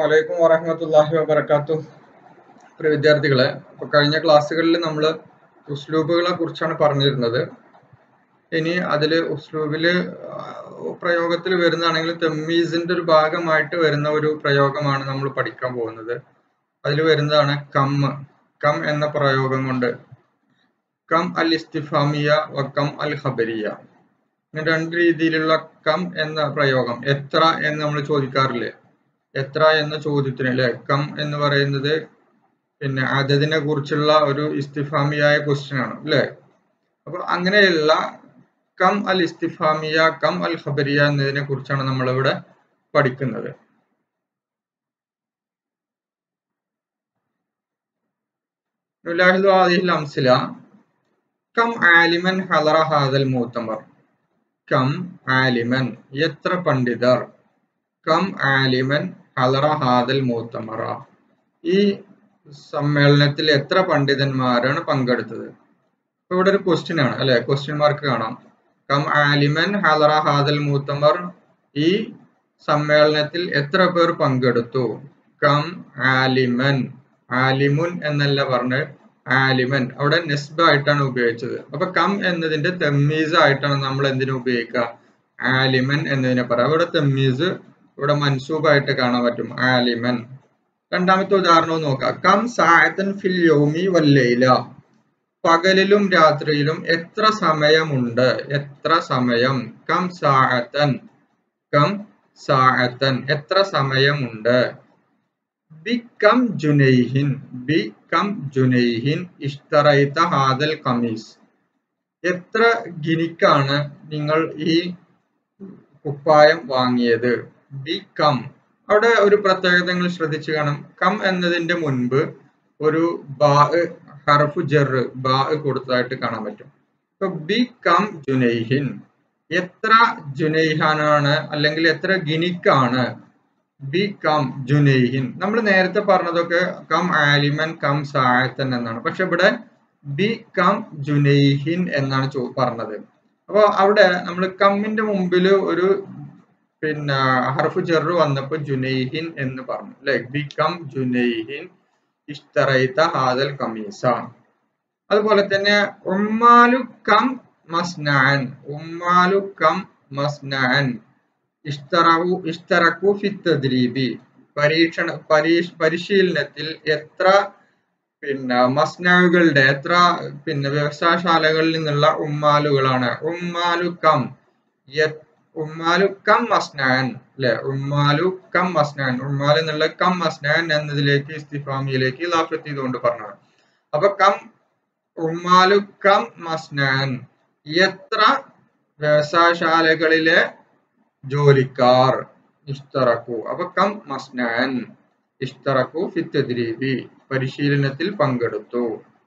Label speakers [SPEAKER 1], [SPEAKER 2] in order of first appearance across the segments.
[SPEAKER 1] വലൈക്കും വറഹമത്തല്ലാഹി വബർക്കാത്തു പ്രിയ വിദ്യാർത്ഥികളെ ഇപ്പൊ കഴിഞ്ഞ ക്ലാസ്സുകളിൽ നമ്മൾ ഉസ്ലൂബുകളെ കുറിച്ചാണ് പറഞ്ഞിരുന്നത് ഇനി അതിൽ ഉസ്ലൂബില് പ്രയോഗത്തിൽ വരുന്നതാണെങ്കിൽ തെമ്മീസിന്റെ ഒരു ഭാഗമായിട്ട് വരുന്ന ഒരു പ്രയോഗമാണ് നമ്മൾ പഠിക്കാൻ പോകുന്നത് അതിൽ വരുന്നതാണ് കം കം എന്ന പ്രയോഗം കൊണ്ട് കം അൽ ഇസ്തിഫാമിയ വ കം അൽ ഖബരിയ ഇങ്ങനെ രണ്ട് രീതിയിലുള്ള കം എന്ന പ്രയോഗം എത്ര എന്ന് നമ്മൾ ചോദിക്കാറില്ലേ എത്ര എന്ന ചോദ്യത്തിന് അല്ലെ കം എന്ന് പറയുന്നത് പിന്നെ അതതിനെ കുറിച്ചുള്ള ഒരു ഇസ്തിഫാമിയായ ക്വസ്റ്റ്യൻ ആണ് അല്ലെ അപ്പൊ അങ്ങനെയുള്ള കം അൽ ഇസ്തിഫാമിയ കം അൽ ഖബരിയ എന്നതിനെ കുറിച്ചാണ് നമ്മളിവിടെ പഠിക്കുന്നത് നുലാഹിദു ആദിഹിൽ അംസില കം ആലിമൻ ഹലറ ഹാദൽ മൂത്തമർ കം ആലിമൻ എത്ര പണ്ഡിതർ കം ആലിമൻ ഹലറ ഹാദൽ മൂത്തമറ ഈ സമ്മേളനത്തിൽ എത്ര പണ്ഡിതന്മാരാണ് പങ്കെടുത്തത് ഇപ്പൊ ഇവിടെ ഒരു ക്വസ്റ്റ്യൻ ആണ് അല്ലെ ക്വസ്റ്റ്യൻ മാർക്ക് കാണാം കം ആലിമൻ ഹലറ ഹാദൽ മൂത്തമർ ഈ സമ്മേളനത്തിൽ എത്ര പേർ പങ്കെടുത്തു കം ആലിമൻ ആലിമുൻ എന്നല്ല പറഞ്ഞ് ആലിമൻ അവിടെ നെസ്ബ ആയിട്ടാണ് ഉപയോഗിച്ചത് അപ്പൊ കം എന്നതിന്റെ തെമ്മീസ് ആയിട്ടാണ് നമ്മൾ എന്തിനു ഉപയോഗിക്കുക ആലിമൻ എന്നതിനെ പറയാം അവിടെ തെമ്മീസ് ഇവിടെ മൻസൂബായിട്ട് കാണാൻ പറ്റും ആലിമൻ രണ്ടാമത്തെ ഉദാഹരണവും നോക്കാം കം സായത്തൻ ഫിൽ യോമി വല്ലയില പകലിലും രാത്രിയിലും എത്ര സമയമുണ്ട് എത്ര സമയം കം സായത്തൻ കം സായത്തൻ എത്ര സമയമുണ്ട് ബി കം ജുനൈഹിൻ ബി കം ജുനൈഹിൻ ഇഷ്തറൈത്ത ഹാദൽ കമീസ് എത്ര ഗിനിക്കാണ് നിങ്ങൾ ഈ കുപ്പായം വാങ്ങിയത് ബി കം അവിടെ ഒരു പ്രത്യേകത നിങ്ങൾ ശ്രദ്ധിച്ചു കാണും കം എന്നതിന്റെ മുൻപ് ഒരു ബാ ഹർഫു ജർ ബാ കൊടുത്തതായിട്ട് കാണാൻ പറ്റും ഇപ്പൊ ബി കം ജുനൈഹിൻ എത്ര ജുനൈഹാനാണ് അല്ലെങ്കിൽ എത്ര ഗിനിക്കാണ് ബി കം ജുനൈഹിൻ നമ്മൾ നേരത്തെ പറഞ്ഞതൊക്കെ കം ആലിമൻ കം സായത്തൻ എന്നാണ് പക്ഷെ ഇവിടെ ബി കം ജുനൈഹിൻ എന്നാണ് പറഞ്ഞത് അപ്പോൾ അവിടെ നമ്മൾ കമ്മിന്റെ മുമ്പിൽ ഒരു പിന്നെ ഹർഫ് ചെറു വന്നപ്പോ ജുനൈഹിൻ എന്ന് പറഞ്ഞു അല്ലെ ബി കം ജുനൈഹിൻ ഇഷ്തറൈത്ത ഹാദൽ കമീസ അതുപോലെ തന്നെ ഉമ്മാലു കം മസ്നാൻ ഉമ്മാലു കം മസ്നാൻ ഇഷ്തറു ഇഷ്തറക്കു ഫി തദ്രീബി പരീക്ഷണ പരീക്ഷ പരിശീലനത്തിൽ എത്ര പിന്നെ മസ്നാവുകളുടെ എത്ര പിന്നെ വ്യവസായശാലകളിൽ നിന്നുള്ള ഉമ്മാലുകളാണ് ഉമ്മാലു കം ഉമ്മാലു കം മസ്നാൻ അല്ലെ ഉമ്മാലു കം മസ്നാൻ ഉമ്മാൽ എന്നുള്ള കം മസ്നാൻ എന്നതിലേക്ക് ഇസ്തിഫാമിയിലേക്ക് ഇലാഫത്ത് ചെയ്തുകൊണ്ട് പറഞ്ഞത് അപ്പൊ കം ഉമ്മാലു കം മസ്നാൻ എത്ര വ്യവസായശാലകളിലെ ജോലിക്കാർ ഇഷ്തറക്കു അപ്പൊ കം മസ്നാൻ ഇഷ്തറക്കു ഫിത്തദ്രീബി പരിശീലനത്തിൽ പങ്കെടുത്തു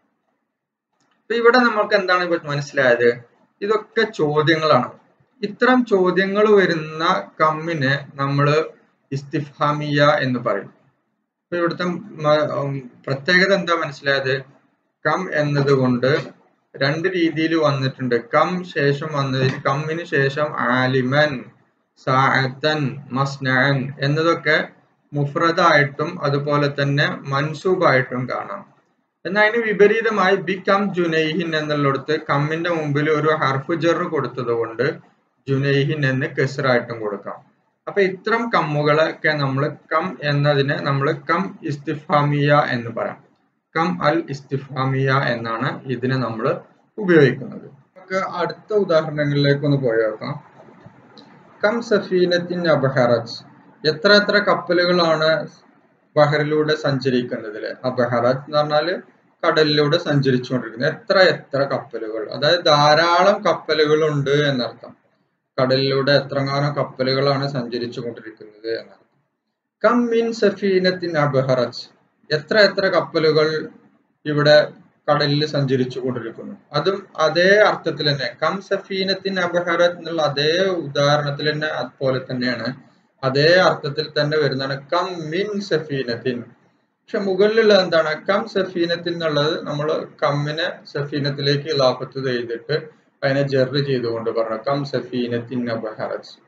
[SPEAKER 1] അപ്പൊ ഇവിടെ നമുക്ക് എന്താണ് ഇപ്പൊ മനസ്സിലായത് ഇതൊക്കെ ചോദ്യങ്ങളാണ് ഇത്തരം ചോദ്യങ്ങൾ വരുന്ന കമ്മിനെ നമ്മൾ ഇസ്തിഫാമിയ എന്ന് പറയും അപ്പൊ ഇവിടുത്തെ പ്രത്യേകത എന്താ മനസ്സിലായത് കം എന്നതുകൊണ്ട് രണ്ട് രീതിയിൽ വന്നിട്ടുണ്ട് കം ശേഷം വന്നതിന് കമ്മിന് ശേഷം ആലിമൻ സാഅത്തൻ മസ്നാൻ എന്നതൊക്കെ മുഫ്രദായിട്ടും അതുപോലെ തന്നെ മൻസൂബായിട്ടും കാണാം എന്നാൽ അതിന് വിപരീതമായി ബി കം ജുനൈഹിൻ എന്നുള്ളിടത്ത് കമ്മിന്റെ മുമ്പിൽ ഒരു ഹർഫ് ജെറ് കൊടുത്തത് കൊണ്ട് ജുനൈഹിൻ എന്ന് കെസറായിട്ടും കൊടുക്കാം അപ്പൊ ഇത്തരം കമ്മുകളൊക്കെ നമ്മൾ കം എന്നതിനെ നമ്മൾ കം ഇസ്തിഫാമിയ എന്ന് പറയാം കം അൽ ഇസ്തിഫാമിയ എന്നാണ് ഇതിനെ നമ്മൾ ഉപയോഗിക്കുന്നത് നമുക്ക് അടുത്ത ഉദാഹരണങ്ങളിലേക്ക് ഒന്ന് പോയേക്കാം കം സഫീനത്തിൻ അബഹറജ് എത്ര എത്ര കപ്പലുകളാണ് ബഹറിലൂടെ സഞ്ചരിക്കുന്നതിൽ അബഹറജ് എന്ന് പറഞ്ഞാല് കടലിലൂടെ സഞ്ചരിച്ചുകൊണ്ടിരിക്കുന്നത് എത്ര എത്ര കപ്പലുകൾ അതായത് ധാരാളം കപ്പലുകൾ ഉണ്ട് എന്നർത്ഥം കടലിലൂടെ എത്രങ്ങാനും കപ്പലുകളാണ് സഞ്ചരിച്ചു കൊണ്ടിരിക്കുന്നത് എന്നർത്ഥം കം മിൻ സഫീനത്തിൻ അബഹറജ് എത്ര എത്ര കപ്പലുകൾ ഇവിടെ കടലിൽ സഞ്ചരിച്ചു കൊണ്ടിരിക്കുന്നു അതും അതേ അർത്ഥത്തിൽ തന്നെ കം സഫീനത്തിൻ അബഹറത്ത് എന്നുള്ള അതേ ഉദാഹരണത്തിൽ തന്നെ അതുപോലെ തന്നെയാണ് അതേ അർത്ഥത്തിൽ തന്നെ വരുന്നതാണ് കം മിൻ സഫീനത്തിൻ പക്ഷെ മുകളിലുള്ള എന്താണ് കം സഫീനത്തിൻ എന്നുള്ളത് നമ്മൾ കമ്മിനെ സഫീനത്തിലേക്ക് ഇലാഫത്ത് ചെയ്തിട്ട് അതിനെ ജെറ് ചെയ്തുകൊണ്ട് പറഞ്ഞു കം സഫീനത്തിൻ അബഹറജ്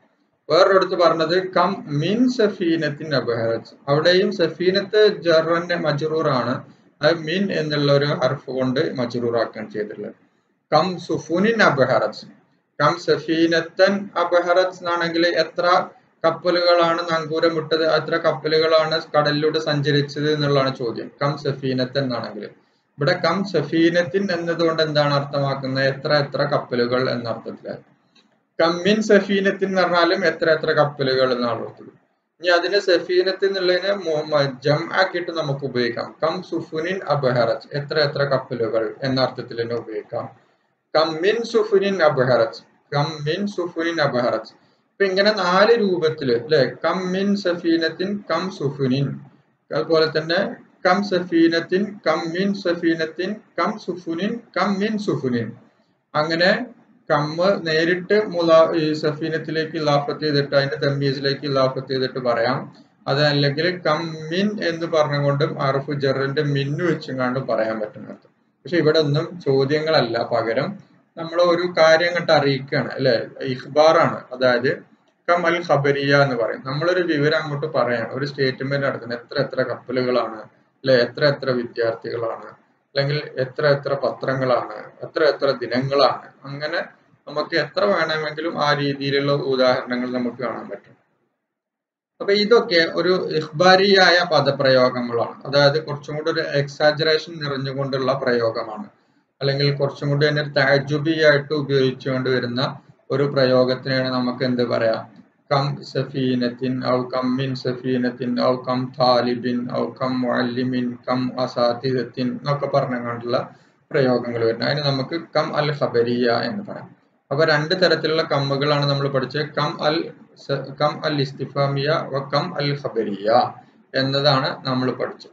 [SPEAKER 1] വേറൊരിടത്ത് പറഞ്ഞത് കം മിൻ സഫീനത്തിൻ അബഹറജ് അവിടെയും സഫീനത്ത് ജറന്റെ മജറൂറാണ് അത് മിൻ എന്നുള്ള ഒരു ഹർഫ് കൊണ്ട് മജറൂറാക്കാൻ ചെയ്തിട്ടുള്ളത് കം സുഫുനിൻ അബഹറജ് കം സഫീനത്തൻ അബഹറജ് എന്നാണെങ്കിൽ എത്ര കപ്പലുകളാണ് നങ്കൂരം വിട്ടത് എത്ര കപ്പലുകളാണ് കടലിലൂടെ സഞ്ചരിച്ചത് എന്നുള്ളതാണ് ചോദ്യം കം സഫീനത്തൻ എന്നാണെങ്കിൽ ഇവിടെ കം സഫീനത്തിൻ എന്നതുകൊണ്ട് എന്താണ് അർത്ഥമാക്കുന്നത് എത്ര എത്ര കപ്പലുകൾ എന്ന അർത്ഥത്തിലാണ് കമ്മിൻ സഫീനത്തിൻ എന്ന് പറഞ്ഞാലും എത്ര എത്ര കപ്പലുകൾ എന്നാണ് അർത്ഥം ഇനി അതിന് സഫീനത്തിൽ എന്നുള്ളതിനെ ജം ആക്കിയിട്ട് നമുക്ക് ഉപയോഗിക്കാം കം സുഫുനിൻ അബഹറജ് എത്ര എത്ര കപ്പലുകൾ എന്ന അർത്ഥത്തിൽ തന്നെ ഉപയോഗിക്കാം കമ്മിൻ സുഫുനിൻ അബഹറജ് കമ്മിൻ സുഫുനിൻ അബഹറജ് ഇപ്പൊ ഇങ്ങനെ നാല് രൂപത്തില് അല്ലെ കമ്മിൻ സഫീനത്തിൻ കം സുഫുനിൻ അതുപോലെ തന്നെ കം സഫീനത്തിൻ കം മിൻ സഫീനത്തിൻ കം സുഫുനിൻ കം മിൻ സുഫുനിൻ അങ്ങനെ കമ്മ് നേരിട്ട് മുലാ ഈ സഫീനത്തിലേക്ക് ഇലാഫത്ത് ചെയ്തിട്ട് അതിന്റെ തമ്മീസിലേക്ക് ഇലാഫത്ത് ചെയ്തിട്ട് പറയാം അതല്ലെങ്കിൽ കം മിൻ എന്ന് പറഞ്ഞുകൊണ്ടും അറഫ് ജറിന്റെ മിന്നു വെച്ചും കണ്ടും പറയാൻ പറ്റുന്നത് പക്ഷെ ഇവിടെ ഒന്നും ചോദ്യങ്ങളല്ല പകരം നമ്മൾ ഒരു കാര്യം കണ്ട് അറിയിക്കുകയാണ് അല്ലെ ഇഖ്ബാറാണ് അതായത് കം അൽ ഖബരിയ എന്ന് പറയും നമ്മളൊരു വിവരം അങ്ങോട്ട് പറയാണ് ഒരു സ്റ്റേറ്റ്മെന്റ് നടത്തുന്നത് എത്ര എത്ര കപ്പലുകളാണ് അല്ലെ എത്ര എത്ര വിദ്യാർത്ഥികളാണ് അല്ലെങ്കിൽ എത്ര എത്ര പത്രങ്ങളാണ് എത്ര എത്ര ദിനങ്ങളാണ് അങ്ങനെ നമുക്ക് എത്ര വേണമെങ്കിലും ആ രീതിയിലുള്ള ഉദാഹരണങ്ങൾ നമുക്ക് കാണാൻ പറ്റും അപ്പൊ ഇതൊക്കെ ഒരു ഇഹ്ബാരിയായ പദപ്രയോഗങ്ങളാണ് അതായത് കുറച്ചും കൂടി ഒരു എക്സാജറേഷൻ നിറഞ്ഞുകൊണ്ടുള്ള പ്രയോഗമാണ് അല്ലെങ്കിൽ കുറച്ചും കൂടി തന്നെ താജുബിയായിട്ട് ഉപയോഗിച്ചുകൊണ്ട് വരുന്ന ഒരു പ്രയോഗത്തിനാണ് നമുക്ക് എന്ത് പറയാം കം സഫീനത്തിൻ ഔ കം മിൻ സഫീനത്തിൻ ഔ കം താലിബിൻ ഔ കം മുഅല്ലിമിൻ കം അസാതിദത്തിൻ എന്നൊക്കെ പറഞ്ഞുകൊണ്ടുള്ള പ്രയോഗങ്ങൾ വരുന്നത് അതിന് നമുക്ക് കം അൽ ഖബരിയ എന്ന് പറയാം അപ്പൊ രണ്ട് തരത്തിലുള്ള കമ്മുകളാണ് നമ്മൾ പഠിച്ചത് കം അൽ കം അൽ ഇസ്തിഫാമിയ വ കം അൽ ഖബരിയ എന്നതാണ് നമ്മൾ പഠിച്ചത്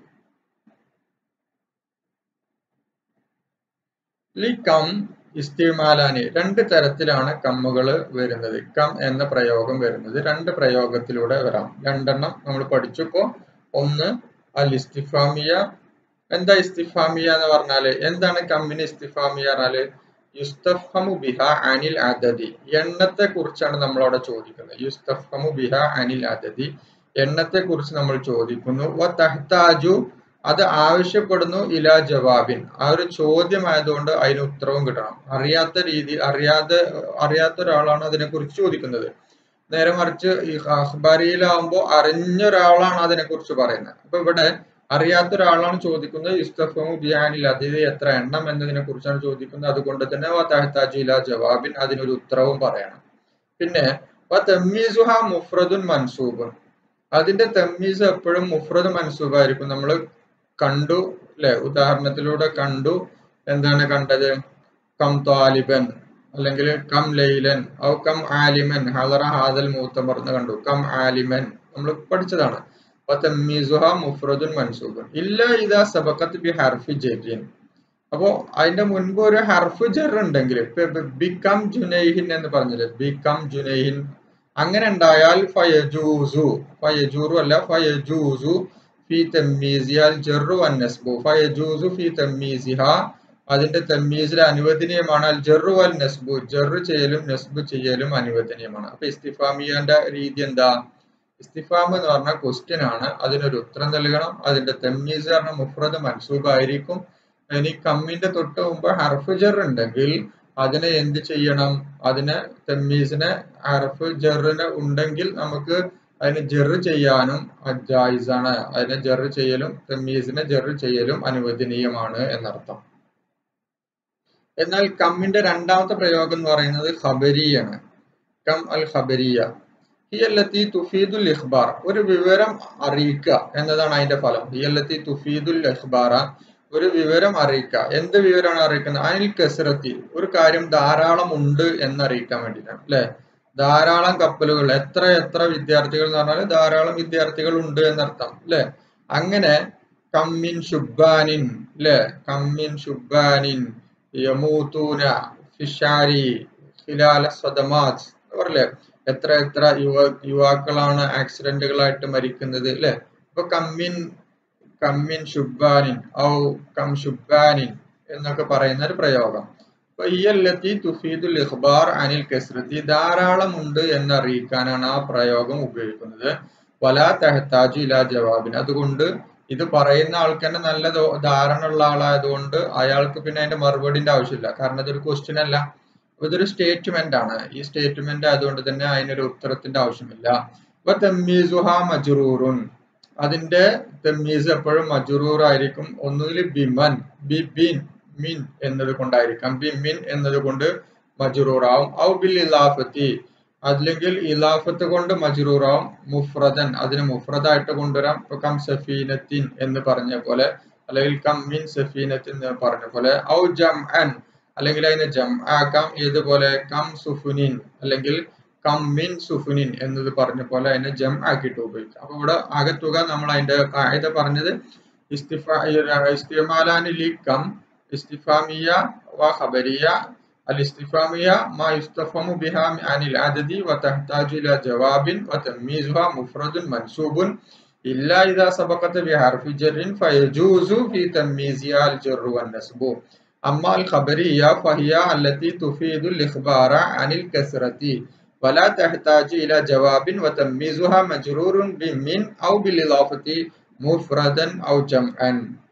[SPEAKER 1] ലി കം ഇസ്തിമാലാനി രണ്ട് തരത്തിലാണ് കമ്മുകൾ വരുന്നത് കം എന്ന പ്രയോഗം വരുന്നത് രണ്ട് പ്രയോഗത്തിലൂടെ വരാം രണ്ടെണ്ണം നമ്മൾ പഠിച്ചു ഇപ്പോ ഒന്ന് അൽ ഇസ്തിഫാമിയ എന്താ ഇസ്തിഫാമിയ എന്ന് പറഞ്ഞാല് എന്താണ് കമ്മിന് ഇസ്തിഫാമിയ പറഞ്ഞാല് യുസ്തഫമു ബിഹ അനിൽ അദദി എണ്ണത്തെ കുറിച്ചാണ് നമ്മൾ അവിടെ ചോദിക്കുന്നത് യുസ്തഫമു ബിഹ അനിൽ അദദി എണ്ണത്തെ കുറിച്ച് നമ്മൾ ചോദിക്കുന്നു വ തഹ്താജു അത് ആവശ്യപ്പെടുന്നു ഇല ജവാബിൻ ആ ഒരു ചോദ്യമായതുകൊണ്ട് അതിന് ഉത്തരവും കിട്ടണം അറിയാത്ത രീതി അറിയാതെ അറിയാത്ത ഒരാളാണ് അതിനെ കുറിച്ച് ചോദിക്കുന്നത് നേരെ മറിച്ച് ഈ അഖ്ബാരിയിലാവുമ്പോൾ അറിഞ്ഞ ഒരാളാണ് അതിനെ കുറിച്ച് പറയുന്നത് അപ്പൊ ഇവിടെ അറിയാത്ത ഒരാളാണ് ചോദിക്കുന്നത് ഇസ്തഫമു ബിയാനിൽ അതിഥി എത്ര എണ്ണം എന്നതിനെ കുറിച്ചാണ് ചോദിക്കുന്നത് അതുകൊണ്ട് തന്നെ വത്താഹ്താജില ജവാബിൻ അതിനൊരു ഉത്തരവും പറയണം പിന്നെ തെമ്മീസുഹ മുഫ്രദുൻ മൻസൂബുൻ അതിന്റെ തെമ്മീസ് എപ്പോഴും മുഫ്രദ് മൻസൂബായിരിക്കും നമ്മൾ കണ്ടു അല്ലെ ഉദാഹരണത്തിലൂടെ കണ്ടു എന്താണ് കണ്ടത് കം താലിബൻ അല്ലെങ്കിൽ കം ലൈലൻ ഔ കം ആലിമൻ ഹലറ ഹാദൽ മൂത്തമർ എന്ന് കണ്ടു കം ആലിമൻ നമ്മൾ പഠിച്ചതാണ് തമ്മീസുഹ മുഫ്രദുൻ മൻസൂബുൻ ഇല്ല ഇതാ സബക്കത്ത് ബി ഹർഫി ജെറിൻ അപ്പോ അതിന്റെ മുൻപ് ഒരു ഹർഫ് ജെർ ഉണ്ടെങ്കിൽ ബിക്കം ജുനൈഹിൻ എന്ന് പറഞ്ഞില്ലേ ബിക്കം ജുനൈഹിൻ അങ്ങനെ ഉണ്ടായാൽ ഫയജൂസു ഫയജൂറു അല്ല ഫയജൂസു ഫി തമ്മീസിയാൽ ജെറു വൻ നസ്ബു ഫയജൂസു ഫി തമ്മീസിഹ അതിന്റെ തമ്മീസിൽ അനുവദനീയമാണ് അൽ ജെറു വൽ നസ്ബു ജെറു ചെയ്യലും നസ്ബ് ചെയ്യലും അനുവദനീയമാണ് അപ്പൊ ഇസ്തിഫാമിയാന്റെ രീതി എന്താ ഇസ്തിഫാം എന്ന് പറഞ്ഞ ക്വസ്റ്റ്യൻ ആണ് അതിനൊരു ഉത്തരം നൽകണം അതിന്റെ തെമ്മീസ് പറഞ്ഞ മുഫ്രദ് മൻസൂബ് ആയിരിക്കും ഇനി കമ്മിന്റെ തൊട്ട് മുമ്പ് ഹർഫ് ജർ ഉണ്ടെങ്കിൽ അതിനെ എന്ത് ചെയ്യണം അതിനെ തെമ്മീസിനെ ഹർഫ് ജറിന് ഉണ്ടെങ്കിൽ നമുക്ക് അതിന് ജെറ് ചെയ്യാനും ജായിസാണ് അതിനെ ജെറ് ചെയ്യലും തെമ്മീസിനെ ജെറ് ചെയ്യലും അനുവദനീയമാണ് എന്നർത്ഥം എന്നാൽ കമ്മിന്റെ രണ്ടാമത്തെ പ്രയോഗം എന്ന് പറയുന്നത് ഖബരിയാണ് കം അൽ ഖബരിയ ഹിയല്ലത്തി തുഫീദുൽ ഇഖ്ബാർ ഒരു വിവരം അറിയിക്കുക എന്നതാണ് അതിന്റെ ഫലം ഹിയല്ലത്തി തുഫീദുൽ ഇഖ്ബാറ ഒരു വിവരം അറിയിക്കുക എന്ത് വിവരമാണ് അറിയിക്കുന്നത് അനിൽ കസറത്തി ഒരു കാര്യം ധാരാളം ഉണ്ട് എന്നറിയിക്കാൻ വേണ്ടിയിട്ടാണ് അല്ലെ ധാരാളം കപ്പലുകൾ എത്ര എത്ര വിദ്യാർത്ഥികൾ എന്ന് പറഞ്ഞാൽ ധാരാളം വിദ്യാർത്ഥികൾ ഉണ്ട് എന്നർത്ഥം അല്ലെ അങ്ങനെ കമ്മിൻ ഷുബാനിൻ അല്ലെ കമ്മിൻ ഷുബാനിൻ യമൂത്തൂന ഫിഷാരി ഹിലാല സദമാസ് പറല്ലേ എത്ര എത്ര യുവ യുവാക്കളാണ് ആക്സിഡന്റുകളായിട്ട് മരിക്കുന്നത് അല്ലെ ഇപ്പൊ കമ്മിൻ കമ്മിൻ ഷുബാനിൻ ഔ കം ഷുബാനിൻ എന്നൊക്കെ പറയുന്ന ഒരു പ്രയോഗം ഫയ്യല്ലത്തി തുഫീദുൽ ഇഖ്ബാർ അനിൽ കസ്രത്തി ധാരാളം ഉണ്ട് എന്നറിയിക്കാനാണ് ആ പ്രയോഗം ഉപയോഗിക്കുന്നത് വലാ തെഹത്താജു ഇലാ ജവാബിന് അതുകൊണ്ട് ഇത് പറയുന്ന ആൾക്ക് തന്നെ നല്ല ദോ- ധാരണ ഉള്ള ആളായതുകൊണ്ട് അയാൾക്ക് പിന്നെ അതിന്റെ മറുപടിന്റെ ആവശ്യമില്ല കാരണം ഇതൊരു ക്വസ്റ്റ്യൻ അല്ല അപ്പൊ ഇതൊരു സ്റ്റേറ്റ്മെന്റ് ആണ് ഈ സ്റ്റേറ്റ്മെന്റ് ആയതുകൊണ്ട് തന്നെ അതിനൊരു ഉത്തരത്തിന്റെ ആവശ്യമില്ല അപ്പൊ തെമ്മീസുഹ മജുറൂറുൻ അതിന്റെ തെമ്മീസ് എപ്പോഴും മജുറൂർ ആയിരിക്കും ഒന്നുകിൽ ബിമൻ ബി ബിൻ മിൻ എന്നത് കൊണ്ടായിരിക്കാം ബി മിൻ എന്നത് കൊണ്ട് മജുറൂറാവും ഔ ബിൽ ഇലാഫത്തി അല്ലെങ്കിൽ ഇലാഫത്ത് കൊണ്ട് മജുറൂറാവും മുഫ്രദൻ അതിന് മുഫ്രദായിട്ട് കൊണ്ടുവരാം ഇപ്പൊ കം സഫീനത്തിൻ എന്ന് പറഞ്ഞ പോലെ അല്ലെങ്കിൽ കം മിൻ സഫീനത്തിൻ എന്ന് പറഞ്ഞ പോലെ ഔ ജം അൻ അല്ലെങ്കിൽ അതിനെ ജം ആക്കാം ഇതുപോലെ കം സുഫുനിൻ അല്ലെങ്കിൽ കം മിൻ സുഫുനിൻ എന്നത് പറഞ്ഞ പോലെ അതിനെ ജം ആക്കിയിട്ട് ഉപയോഗിക്കാം അപ്പൊ ഇവിടെ ആകെ തുക നമ്മൾ അതിന്റെ കായിക പറഞ്ഞത് ഇസ്തിഫാ ഇസ്തിമാലാനി ലി കം ഇസ്തിഫാമിയ വ ഖബരിയ الاستفهامية ما يستفهم بها عن العدد وتحتاج إلى جواب وتمييزها مفرد منسوب إلا إذا سبقت بحرف جر فيجوز في تمييزها الجر والنسب أما الخبرية فهي التي تفيد الإخبار عن الكسرة ولا تحتاج إلى جواب وتمييزها مجرور بمن أو بالإضافة مفردا أو جمعا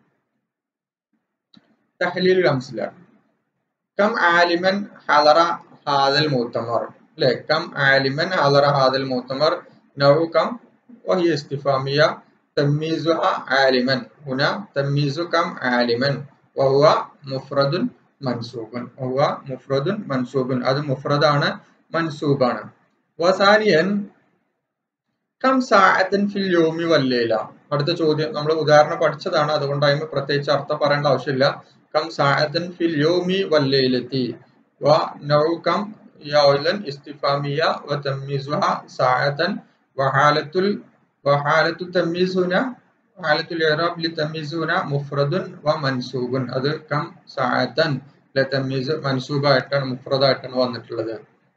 [SPEAKER 1] تحليل الأمثلة كم عالما حضر هذا المؤتمر لا كم عالما حضر هذا المؤتمر نوع كم وهي استفهامية تمييزها عالما هنا تمييز كم عالما وهو مفرد منسوب وهو مفرد منسوب هذا مفرد ആണ് منسوب ആണ് وثانيا കം സാഅത്തൻ ഫിൽ യോമി വല്ലേല അടുത്ത ചോദ്യം നമ്മൾ ഉദാഹരണം പഠിച്ചതാണ് അതുകൊണ്ട് അതിന് പ്രത്യേകിച്ച് അർത്ഥം പറയേണ്ട ആവശ്യമില്ല കം സാഅത്തൻ ഫിൽ യോമി വല്ലേലത്തി വ നൗ കം യൗലൻ ഇസ്തിഫാമിയ വ തമ്മീസുഹ സാഅത്തൻ വഹാലത്തുൽ വഹാലത്തു തമ്മീസുന ഹാലത്തുൽ ഇറാബ് ലി തമ്മീസുന മുഫ്രദുൻ വ മൻസൂബുൻ അത് കം സാഅത്തൻ ല തമ്മീസ് മൻസൂബായിട്ടാണ് മുഫ്രദായിട്ടാണ് വന്നിട്ടുള്ളത്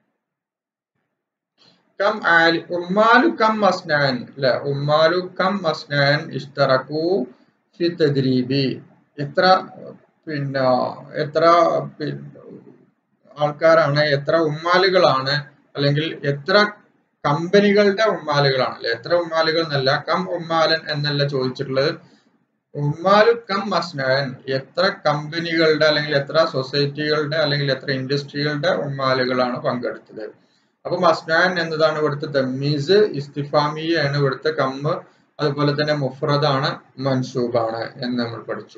[SPEAKER 1] كم عال أمال كم مصنعا لا أمال كم مصنعا اشتركوا في التدريب എത്ര പിന്നെ എത്ര പിന്നെ ആൾക്കാരാണ് എത്ര ഉമ്മാലുകളാണ് അല്ലെങ്കിൽ എത്ര കമ്പനികളുടെ ഉമ്മാലുകളാണ് അല്ലെ എത്ര ഉമ്മാലുകൾ എന്നല്ല കം ഉമ്മാലൻ എന്നല്ല ചോദിച്ചിട്ടുള്ളത് ഉമ്മാലു കം മസ്നൻ എത്ര കമ്പനികളുടെ അല്ലെങ്കിൽ എത്ര സൊസൈറ്റികളുടെ അല്ലെങ്കിൽ എത്ര ഇൻഡസ്ട്രികളുടെ ഉമ്മാലുകളാണ് പങ്കെടുത്തത് അപ്പൊ മസ്നാൻ എന്നതാണ് ഇവിടുത്തെ തമ്മീസ് ഇസ്തിഫാമിയാണ് ഇവിടുത്തെ കമ്മ് അതുപോലെ തന്നെ മുഫ്രദാണ് മൻസൂബാണ് എന്ന് നമ്മൾ പഠിച്ചു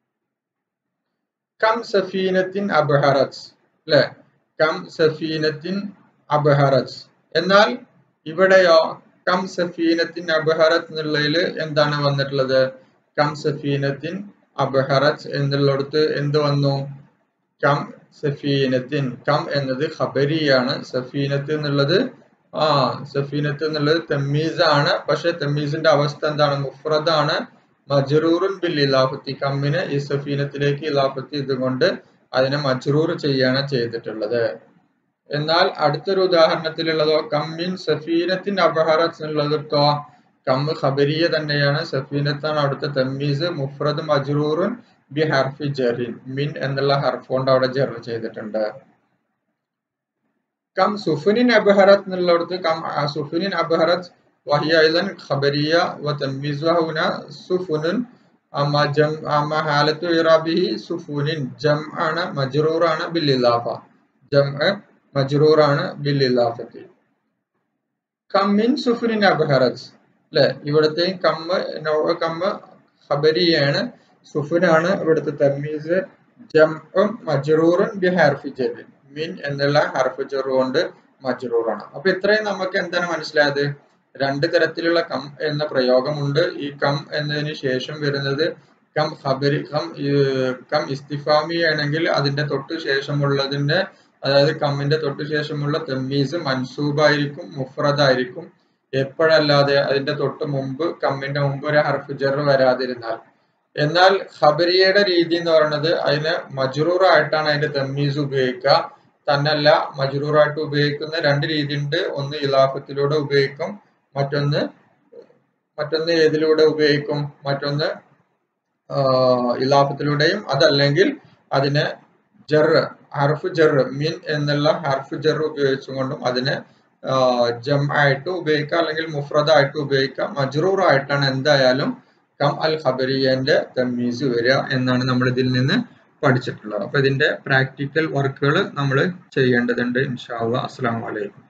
[SPEAKER 1] കം സഫീനത്തിൻ അബ്ഹറത്ത് അല്ലെ കം സഫീനത്തിൻ അബ്ഹറത്ത് എന്നാൽ ഇവിടെയോ കം സഫീനത്തിൻ അബ്ഹറത്ത് എന്നുള്ളതിൽ എന്താണ് വന്നിട്ടുള്ളത് കം സഫീനത്തിൻ അബ്ഹറത്ത് എന്നുള്ളിടത്ത് എന്ത് വന്നു കം സഫീനത്തിൻ കം എന്നത് ഖബരിയാണ് സഫീനത്ത് എന്നുള്ളത് ആ സഫീനത്ത് എന്നുള്ളത് തെമ്മീസ് ആണ് പക്ഷെ തെമ്മീസിന്റെ അവസ്ഥ എന്താണ് മുഫ്രദാണ് മജ്റൂറുൻ ബിൽ ഇലാഫത്തി കമ്മിന് ഈ സഫീനത്തിലേക്ക് ഇലാഫത്തി ഇതുകൊണ്ട് അതിനെ മജ്റൂർ ചെയ്യാണ് ചെയ്തിട്ടുള്ളത് എന്നാൽ അടുത്തൊരു ഉദാഹരണത്തിലുള്ളതോ കമ്മിൻ സഫീനത്തിൻ അബഹറത്ത് എന്നുള്ളതോ കമ്മ് ഖബരിയ തന്നെയാണ് സഫീനത്താണ് അവിടുത്തെ തമ്മീസ് മുഫ്രദ് മജ്റൂറുൻ ബി ഹർഫി ജെറിൻ മിൻ എന്നുള്ള ഹർഫ് കൊണ്ട് അവിടെ ജെർ ചെയ്തിട്ടുണ്ട് കം സുഫുനിൻ അബ്ഹറത്ത് എന്നുള്ളിടത്ത് കം സുഫുനിൻ അബ്ഹറത്ത് വഹിയ ഐലൻ ഖബരിയ വ തമ്മീസുഹ ഹുന സുഫുനുൻ അമ്മ ജം അമ്മ ഹാലത്തു ഇറാബിഹി സുഫുനിൻ ജം ആണ് മജ്റൂർ ആണ് ബിൽ ഇലാഫ ജം മജ്റൂർ ആണ് ബിൽ ഇലാഫത്തി കം മിൻ സുഫുനിൻ അബ്ഹറത്ത് അല്ലെ ഇവിടുത്തെ കമ്മ് കമ്മ് ഖബരിയാണ് സുഫുനാണ് ഇവിടുത്തെ തമ്മീസ് ജംഉം മജ്റൂറുൻ ബി ഹർഫി ജർ മിൻ എന്നുള്ള ഹർഫ് ജർ കൊണ്ട് മജ്റൂറാണ് അപ്പൊ ഇത്രയും നമുക്ക് എന്താണ് മനസ്സിലായത് രണ്ട് തരത്തിലുള്ള കം എന്ന പ്രയോഗമുണ്ട് ഈ കം എന്നതിന് ശേഷം വരുന്നത് കം ഖബരി കം കം ഇസ്തിഫാമി ആണെങ്കിൽ അതിന്റെ തൊട്ട് ശേഷമുള്ളതിന്റെ അതായത് കമ്മിന്റെ തൊട്ട് ശേഷമുള്ള തമ്മീസ് മൻസൂബായിരിക്കും മുഫ്രദായിരിക്കും എപ്പോഴല്ലാതെ അതിന്റെ തൊട്ട് മുമ്പ് കമ്മിന്റെ മുമ്പ് ഒരു ഹർഫ് ജർ വരാതിരുന്നാൽ എന്നാൽ ഖബരിയയുടെ രീതി എന്ന് പറയുന്നത് അതിന് മജ്റൂർ ആയിട്ടാണ് അതിന്റെ തമ്മീസ് ഉപയോഗിക്കുക തന്നല്ല മജ്റൂർ ആയിട്ട് ഉപയോഗിക്കുന്ന രണ്ട് രീതി ഉണ്ട് ഒന്ന് ഇലാഫത്തിലൂടെ ഉപയോഗിക്കും മറ്റൊന്ന് മറ്റൊന്ന് ഏതിലൂടെ ഉപയോഗിക്കും മറ്റൊന്ന് ഇലാഫത്തിലൂടെയും അതല്ലെങ്കിൽ അതിനെ ജർ ഹർഫ് ജർ മിൻ എന്നുള്ള ഹർഫ് ജർ ഉപയോഗിച്ചുകൊണ്ടും അതിനെ ജം ആയിട്ട് ഉപയോഗിക്കാം അല്ലെങ്കിൽ മുഫ്രദായിട്ട് ഉപയോഗിക്കാം മജ്റൂർ ആയിട്ടാണ് എന്തായാലും കം അൽ ഖബരിയന്റെ തമ്മീസ് വരിക എന്നാണ് നമ്മൾ ഇതിൽ നിന്ന് പഠിച്ചിട്ടുള്ളത് അപ്പൊ ഇതിന്റെ പ്രാക്ടിക്കൽ വർക്കുകൾ നമ്മൾ ചെയ്യേണ്ടതുണ്ട് ഇൻഷാ അള്ളാഹ് അസ്സലാമു അലൈക്കും